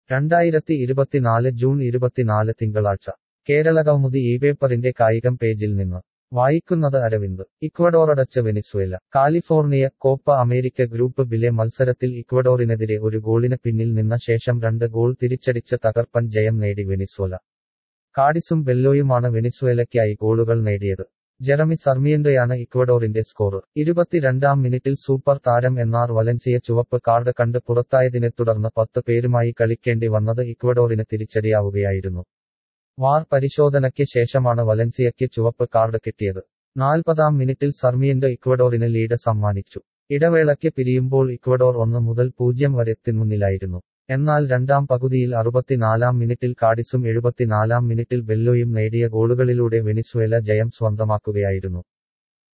രണ്ടായിരത്തി ഇരുപത്തിനാല് ജൂൺ ഇരുപത്തിനാല് തിങ്കളാഴ്ച കേരളകൗമുദി ഈ പേപ്പറിന്റെ കായികം പേജിൽ നിന്ന് വായിക്കുന്നത് അരവിന്ദ് ഇക്വഡോറടച്ച് Venezuela California Copa America group ബിലെ മത്സരത്തിൽ ഇക്വഡോറിനെതിരെ ഒരു ഗോളിന് പിന്നിൽ നിന്ന ശേഷം രണ്ട് ഗോൾ തിരിച്ചടിച്ച് തകർപ്പൻ ജയം നേടി വെനിസ്വേല കാഡിസും ബെല്ലോയുമാണ് വെനിസ്വേലയ്ക്കായി ഗോളുകൾ നേടിയത് ജെറമി സർമിയന്റെയാണ് ഇക്വഡോറിന്റെ സ്കോർ ഇരുപത്തിരണ്ടാം മിനിറ്റിൽ സൂപ്പർ താരം എന്നാർ വലൻസിയ ചുവപ്പ് കാർഡ് കണ്ട് പുറത്തായതിനെ തുടർന്ന് പത്ത് പേരുമായി കളിക്കേണ്ടി വന്നത് ഇക്വഡോറിന് തിരിച്ചടിയാവുകയായിരുന്നു വാർ പരിശോധനയ്ക്ക് ശേഷമാണ് വലൻസിയയ്ക്ക് ചുവപ്പ് കാർഡ് കിട്ടിയത് നാൽപ്പതാം മിനിറ്റിൽ സർമിയന്റ് ഇക്വഡോറിന് ലീഡ് സമ്മാനിച്ചു ഇടവേളയ്ക്ക് പിരിയുമ്പോൾ ഇക്വഡോർ ഒന്ന് മുതൽ പൂജ്യം വരെ മുന്നിലായിരുന്നു എന്നാൽ രണ്ടാം പകുതിയിൽ അറുപത്തിനാലാം മിനിറ്റിൽ കാഡിസും എഴുപത്തിനാലാം മിനിറ്റിൽ ബെല്ലോയും നേടിയ ഗോളുകളിലൂടെ വെനിസ്വേല ജയം സ്വന്തമാക്കുകയായിരുന്നു